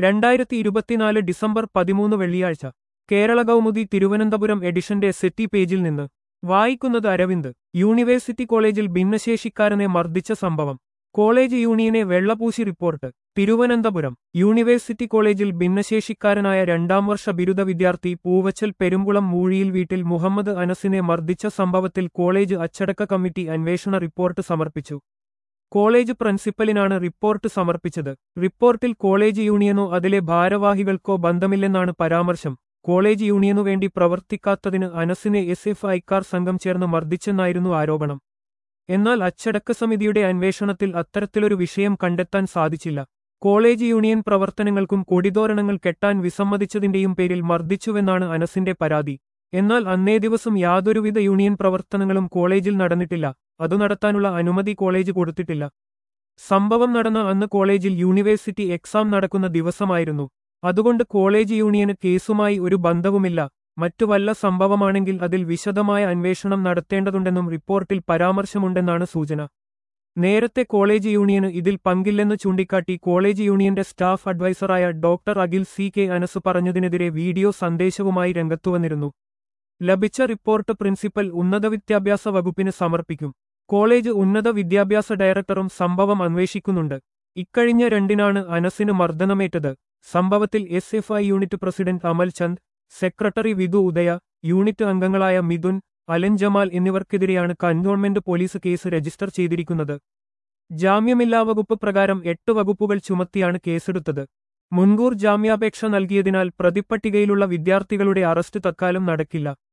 രണ്ടായിരത്തി ഇരുപത്തിനാല് ഡിസംബർ പതിമൂന്ന് വെള്ളിയാഴ്ച കേരള കൗമുദി തിരുവനന്തപുരം എഡിഷന്റെ സെറ്റി പേജിൽ നിന്ന് വായിക്കുന്നത് അരവിന്ദ് യൂണിവേഴ്സിറ്റി കോളേജിൽ ഭിന്നശേഷിക്കാരനെ മർദ്ദിച്ച സംഭവം കോളേജ് യൂണിയനെ വെള്ളപൂശി റിപ്പോർട്ട് തിരുവനന്തപുരം യൂണിവേഴ്സിറ്റി കോളേജിൽ ഭിന്നശേഷിക്കാരനായ രണ്ടാം വർഷ ബിരുദ വിദ്യാർത്ഥി പൂവച്ചൽ പെരുമ്പുളം മൂഴിയിൽ വീട്ടിൽ മുഹമ്മദ് അനസിനെ മർദ്ദിച്ച സംഭവത്തിൽ കോളേജ് അച്ചടക്ക കമ്മിറ്റി അന്വേഷണ റിപ്പോർട്ട് സമർപ്പിച്ചു കോളേജ് പ്രിൻസിപ്പലിനാണ് റിപ്പോർട്ട് സമർപ്പിച്ചത് റിപ്പോർട്ടിൽ കോളേജ് യൂണിയനോ അതിലെ ഭാരവാഹികൾക്കോ ബന്ധമില്ലെന്നാണ് പരാമർശം കോളേജ് യൂണിയനു വേണ്ടി പ്രവർത്തിക്കാത്തതിന് അനസിനെ എസ് എഫ് ഐക്കാർ സംഘം ചേർന്ന് മർദ്ദിച്ചെന്നായിരുന്നു ആരോപണം എന്നാൽ അച്ചടക്ക സമിതിയുടെ അന്വേഷണത്തിൽ അത്തരത്തിലൊരു വിഷയം കണ്ടെത്താൻ സാധിച്ചില്ല കോളേജ് യൂണിയൻ പ്രവർത്തനങ്ങൾക്കും കൊടിതോരണങ്ങൾ കെട്ടാൻ വിസമ്മതിച്ചതിന്റെയും പേരിൽ മർദ്ദിച്ചുവെന്നാണ് അനസിന്റെ പരാതി എന്നാൽ അന്നേ ദിവസം യാതൊരുവിധ യൂണിയൻ പ്രവർത്തനങ്ങളും കോളേജിൽ നടന്നിട്ടില്ല അതു നടത്താനുള്ള അനുമതി കോളേജ് കൊടുത്തിട്ടില്ല സംഭവം നടന്ന അന്ന് കോളേജിൽ യൂണിവേഴ്സിറ്റി എക്സാം നടക്കുന്ന ദിവസമായിരുന്നു അതുകൊണ്ട് കോളേജ് യൂണിയന് കേസുമായി ഒരു ബന്ധവുമില്ല മറ്റു വല്ല സംഭവമാണെങ്കിൽ അതിൽ വിശദമായ അന്വേഷണം നടത്തേണ്ടതുണ്ടെന്നും റിപ്പോർട്ടിൽ പരാമർശമുണ്ടെന്നാണ് സൂചന നേരത്തെ കോളേജ് യൂണിയന് ഇതിൽ പങ്കില്ലെന്ന് ചൂണ്ടിക്കാട്ടി കോളേജ് യൂണിയന്റെ സ്റ്റാഫ് അഡ്വൈസറായ doctor Akhil C K Anas പറഞ്ഞതിനെതിരെ വീഡിയോ സന്ദേശവുമായി രംഗത്തുവന്നിരുന്നു ലഭിച്ച റിപ്പോർട്ട് പ്രിൻസിപ്പൽ ഉന്നത വിദ്യാഭ്യാസ വകുപ്പിന് സമർപ്പിക്കും കോളേജ് ഉന്നത വിദ്യാഭ്യാസ ഡയറക്ടറും സംഭവം അന്വേഷിക്കുന്നുണ്ട് ഇക്കഴിഞ്ഞ രണ്ടിനാണ് അനസിന് മർദ്ദനമേറ്റത് സംഭവത്തിൽ S F I unit president Amal Chand secretary Vidhu Udaya unit അംഗങ്ങളായ മിഥുൻ അലൻ ജമാൽ എന്നിവർക്കെതിരെയാണ് കന്റോൺമെന്റ് പോലീസ് കേസ് രജിസ്റ്റർ ചെയ്തിരിക്കുന്നത് ജാമ്യമില്ലാ വകുപ്പ് പ്രകാരം എട്ട് വകുപ്പുകൾ ചുമത്തിയാണ് കേസെടുത്തത് മുൻകൂർ ജാമ്യാപേക്ഷ നൽകിയതിനാൽ പ്രതിപ്പട്ടികയിലുള്ള വിദ്യാർത്ഥികളുടെ അറസ്റ്റ് തൽക്കാലം നടക്കില്ല